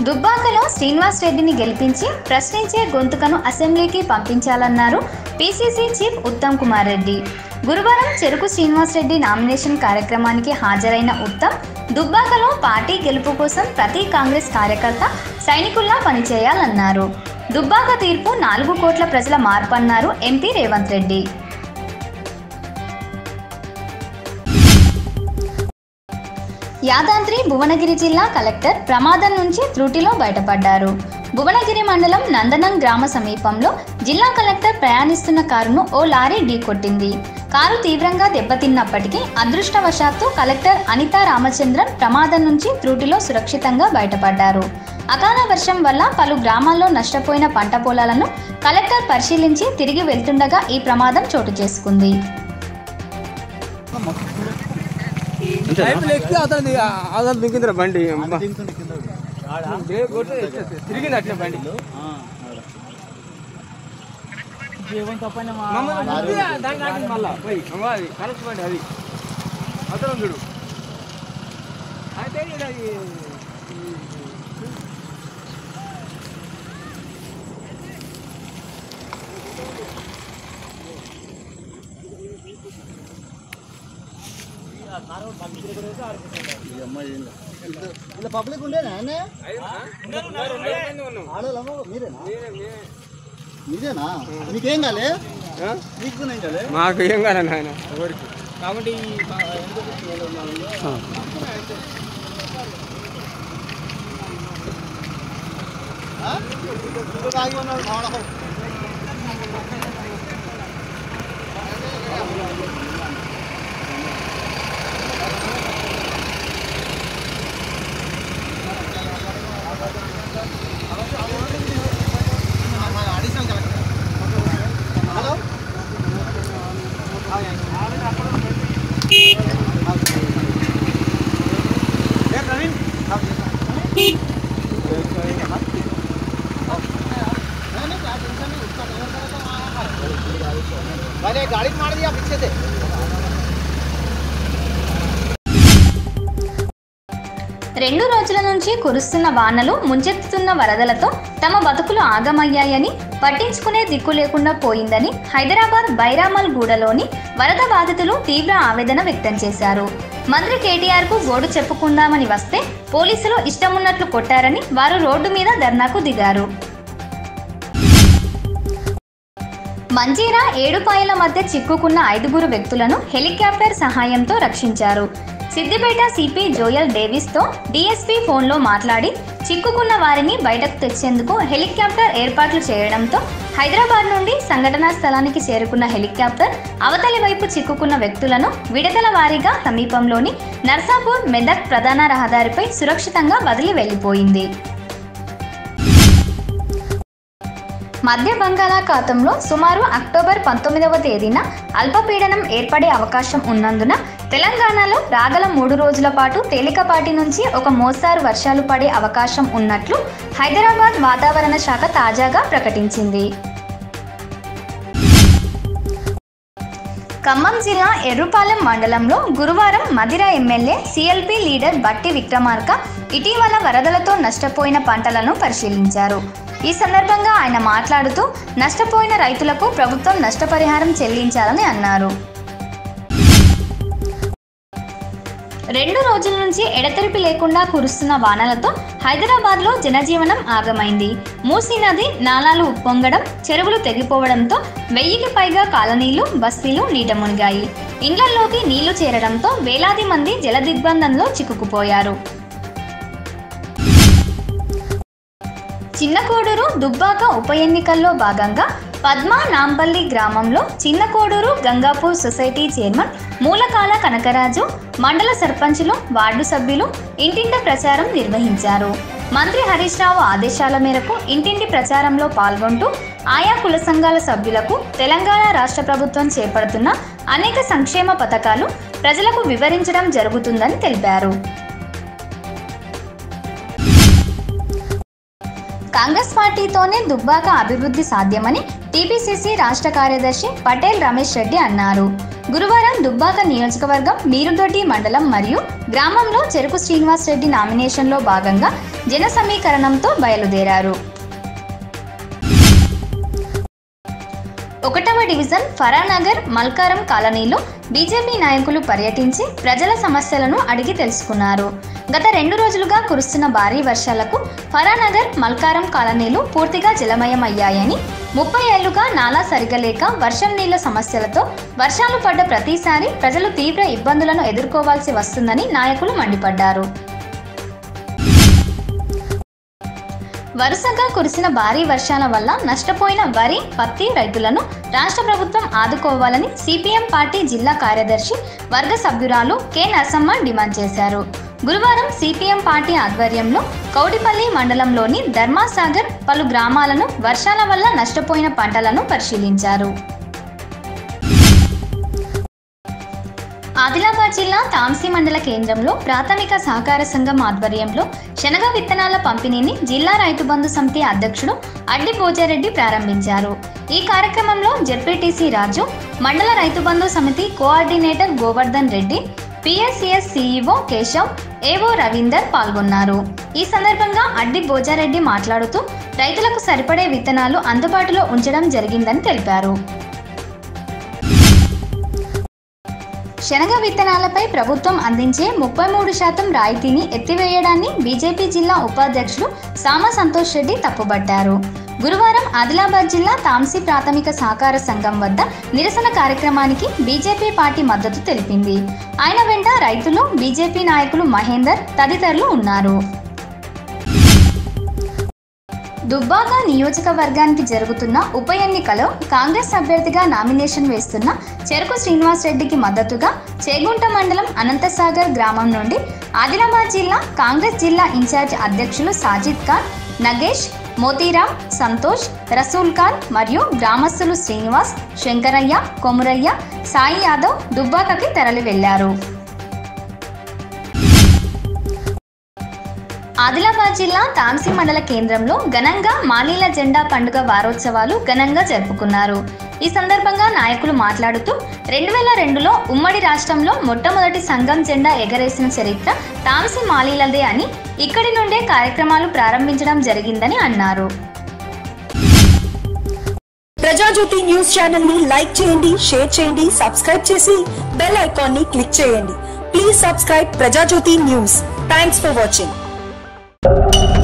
దుబ్బాకలో శ్రీనివాస్ రెడ్డిని గెలిపించి ప్రశ్నించే గొంతుకను అసెంబ్లీకి పంపించాలన్నారు పీసీసీ చీఫ్ ఉత్తమ్ కుమార్ రెడ్డి గురువారం చెరుకు శ్రీనివాస్ రెడ్డి నామినేషన్ కార్యక్రమానికి హాజరైన ఉత్తమ్ దుబ్బాకలో పార్టీ గెలుపు కోసం ప్రతి కాంగ్రెస్ కార్యకర్త సైనికుల్లా పనిచేయాలన్నారు దుబ్బాక తీర్పు నాలుగు కోట్ల ప్రజల మార్పు అన్నారు ఎంపీ రేవంత్ రెడ్డి యాదాద్రి భువనగిరి జిల్లా కలెక్టర్ ప్రమాదం నుంచి త్రుటిలో బయటపడ్డారు భువనగిరి మండలం నందనం గ్రామ సమీపంలో జిల్లా కలెక్టర్ ప్రయాణిస్తున్న కారును ఓ లారీ ఢీకొట్టింది కారు తీవ్రంగా దెబ్బతిన్నప్పటికీ అదృష్టవశాత్తు కలెక్టర్ అనితా రామచంద్రన్ ప్రమాదం నుంచి త్రుటిలో సురక్షితంగా బయటపడ్డారు అకాల వర్షం వల్ల పలు గ్రామాల్లో నష్టపోయిన పంట పొలాలను కలెక్టర్ పరిశీలించి తిరిగి వెళ్తుండగా ఈ ప్రమాదం చోటు చేసుకుంది పైపులు ఎక్కి అతను అతను దింకిందిరా బండి బ్రేక్ కొట్టి తిరిగింది అట్లా బండి మమ్మల్ని ముద్ది దాన్ని నాటింది మళ్ళా పోయి అమ్మ అది కరెక్ట్ బండి అది అతను చూడు అయితే ఇది అది ఇలా పబ్లిక్ ఉండేనా ఆయన ఉన్నాం ఆడోళ్ళమ్మ మీరేనా మీరేనా మీకేం కాలే ఆ? మీకు ఏం కాలే మాకు ఏం కాదు ఆయన ఎవరికి కాబట్టి తాగి ఉన్నాడు మావాడు. హలో ఏ ప్రవీణ్ मैंने गाड़ी मार दिया पीछे से రెండు రోజుల నుంచి కురుస్తున్న వానలు ముంచెత్తుతున్న వరదలతో తమ బతుకులు ఆగమయ్యాయని పట్టించుకునే దిక్కు లేకుండా పోయిందని హైదరాబాద్ బైరామల్ గూడలోని వరద బాధితులు తీవ్ర ఆవేదన వ్యక్తం చేశారు మంత్రి కేటీఆర్కు గోడు చెప్పుకుందామని వస్తే పోలీసులు ఇష్టమున్నట్లు కొట్టారని వారు రోడ్డు మీద ధర్నాకు దిగారు మంజీరా ఏడుపాయల మధ్య చిక్కుకున్న ఐదుగురు వ్యక్తులను హెలికాప్టర్ సహాయంతో రక్షించారు సిద్దిపేట సిపి జోయల్ డేవిస్తో డీఎస్పీ ఫోన్లో మాట్లాడి చిక్కుకున్న వారిని బయటకు తెచ్చేందుకు హెలికాప్టర్ ఏర్పాట్లు చేయడంతో హైదరాబాద్ నుండి సంఘటనా స్థలానికి చేరుకున్న హెలికాప్టర్ అవతలి వైపు చిక్కుకున్న వ్యక్తులను విడతల వారీగా సమీపంలోని నర్సాపూర్ మెదక్ ప్రధాన రహదారిపై సురక్షితంగా వదిలి వెళ్లిపోయింది మధ్య బంగాళాఖాతంలో సుమారు అక్టోబర్ పంతొమ్మిదవ తేదీన అల్పపీడనం ఏర్పడే అవకాశం ఉన్నందున తెలంగాణలో రాగల మూడు రోజుల పాటు తేలికపాటి నుంచి ఒక మోస్తారు వర్షాలు పడే అవకాశం ఉన్నట్లు హైదరాబాద్ వాతావరణ శాఖ తాజాగా ప్రకటించింది ఖమ్మం జిల్లా ఎర్రుపాలెం మండలంలో గురువారం మదిర ఎమ్మెల్యే సిఎల్పి లీడర్ బట్టి విక్రమార్క ఇటీవల వరదలతో నష్టపోయిన పంటలను పరిశీలించారు ఈ సందర్భంగా ఆయన మాట్లాడుతూ నష్టపోయిన రైతులకు ప్రభుత్వం నష్టపరిహారం చెల్లించాలని అన్నారు రెండు రోజుల నుంచి ఎడతెరిపి లేకుండా కురుస్తున్న వానలతో హైదరాబాద్లో జనజీవనం ఆగమైంది మూసీ నది నాలాలు ఉప్పొంగడం చెరువులు తెగిపోవడంతో వెయ్యికి పైగా కాలనీలు బస్తీలు నీట మునిగాయి ఇండ్లల్లోకి నీళ్లు చేరడంతో వేలాది మంది జల దిగ్బంధంలో చిక్కుకుపోయారు చిన్నకోడూరు దుబ్బాక ఉప ఎన్నికల్లో భాగంగా పద్మా నాంపల్లి గ్రామంలో చిన్నకోడూరు గంగాపూర్ సొసైటీ చైర్మన్ మూలకాల కనకరాజు మండల సర్పంచులు వార్డు సభ్యులు ఇంటింట ప్రచారం నిర్వహించారు మంత్రి హరీష్ రావు ఆదేశాల మేరకు ఇంటింటి ప్రచారంలో పాల్గొంటూ ఆయా కుల సంఘాల సభ్యులకు తెలంగాణ రాష్ట్ర ప్రభుత్వం చేపడుతున్న అనేక సంక్షేమ పథకాలు ప్రజలకు వివరించడం జరుగుతుందని తెలిపారు కాంగ్రెస్ పార్టీతోనే దుబ్బాక అభివృద్ధి సాధ్యమని టీపీసీసీ రాష్ట్ర కార్యదర్శి పటేల్ రమేష్ రెడ్డి అన్నారు గురువారం దుబ్బాక నియోజకవర్గం మీరుదొడ్డి మండలం మరియు గ్రామంలో చెరుకు శ్రీనివాస్ రెడ్డి నామినేషన్లో భాగంగా జన సమీకరణంతో బయలుదేరారు ఒకటవ డివిజన్ ఫరానగర్ మల్కారం కాలనీలో బీజేపీ నాయకులు పర్యటించి ప్రజల సమస్యలను అడిగి తెలుసుకున్నారు గత రెండు రోజులుగా కురుస్తున్న భారీ వర్షాలకు ఫరానగర్ మల్కారం కాలనీలు పూర్తిగా జలమయమయ్యాయని ముప్పై ఏళ్లుగా నాలా సరిగా లేక వర్షం నీళ్ల సమస్యలతో వర్షాలు పడ్డ ప్రతిసారి ప్రజలు తీవ్ర ఇబ్బందులను ఎదుర్కోవాల్సి వస్తుందని నాయకులు మండిపడ్డారు వరుసగా కురిసిన భారీ వర్షాల వల్ల నష్టపోయిన వరి పత్తి రైతులను రాష్ట్ర ప్రభుత్వం ఆదుకోవాలని సిపిఎం పార్టీ జిల్లా కార్యదర్శి వర్గ సభ్యురాలు కె నరసమ్మ డిమాండ్ చేశారు గురువారం సిపిఎం పార్టీ ఆధ్వర్యంలో కౌడిపల్లి మండలంలోని ధర్మాసాగర్ పలు గ్రామాలను వర్షాల వల్ల నష్టపోయిన పంటలను పరిశీలించారు ఆదిలాబాద్ జిల్లా తాంసీ మండల కేంద్రంలో ప్రాథమిక సహకార సంఘం ఆధ్వర్యంలో శనగ విత్తనాల పంపిణీని జిల్లా రైతు బంధు సమితి అధ్యక్షుడు అడ్డి పోచారెడ్డి ప్రారంభించారు ఈ కార్యక్రమంలో జెడ్పీటీసీ రాజు మండల రైతు బంధు సమితి coordinator Govardhan Reddy PSCS CEO Keshav AO Ravinder పాల్గొన్నారు ఈ సందర్భంగా అడ్డి బోజారెడ్డి మాట్లాడుతూ రైతులకు సరిపడే విత్తనాలు అందుబాటులో ఉంచడం జరిగిందని తెలిపారు శనగ విత్తనాలపై ప్రభుత్వం అందించే ముప్పై మూడు శాతం రాయితీని ఎత్తివేయడాన్ని బీజేపీ జిల్లా ఉపాధ్యక్షుడు సామ సంతోష్ రెడ్డి తప్పుబట్టారు గురువారం ఆదిలాబాద్ జిల్లా తాంసీ ప్రాథమిక సహకార సంఘం వద్ద నిరసన కార్యక్రమానికి బీజేపీ పార్టీ మద్దతు తెలిపింది ఆయన వెంట రైతులు బీజేపీ నాయకులు మహేందర్ తదితరులు ఉన్నారు దుబ్బాక నియోజకవర్గానికి జరుగుతున్న ఉప ఎన్నికలో కాంగ్రెస్ అభ్యర్థిగా నామినేషన్ వేస్తున్న చెరుకు శ్రీనివాస్ రెడ్డికి మద్దతుగా చేగుంట మండలం అనంతసాగర్ గ్రామం నుండి ఆదిలాబాద్ జిల్లా కాంగ్రెస్ జిల్లా ఇన్ఛార్జ్ అధ్యక్షులు సాజిద్ ఖాన్ నగేష్ మోతీరామ్ సంతోష్ రసూల్ ఖాన్ మరియు గ్రామస్తులు శ్రీనివాస్ శంకరయ్య కొమురయ్య సాయి యాదవ్ దుబ్బాకకి తరలి వెళ్లారు ఆదిలాబాద్ జిల్లా తాంసీ మండల కేంద్రంలో ఘనంగా మాలీల జెండా పండుగ వారోత్సవాలు ఘనంగా జరుపుకున్నారు ఈ సందర్భంగా నాయకులు మాట్లాడుతూ రెండు వేల రెండులో ఉమ్మడి రాష్ట్రంలో మొట్టమొదటి సంఘం జెండా ఎగరేసిన చరిత్ర తాంసీ మాలీలదే అని ఇక్కడి నుండే కార్యక్రమాలు ప్రారంభించడం జరిగిందని అన్నారు ప్రజాజ్యోతి న్యూస్ ఛానల్ ని లైక్ చేయండి షేర్ చేయండి సబ్స్క్రైబ్ చేసి బెల్ ఐకాన్ ని క్లిక్ చేయండి please subscribe Prajajyothi news thanks for watching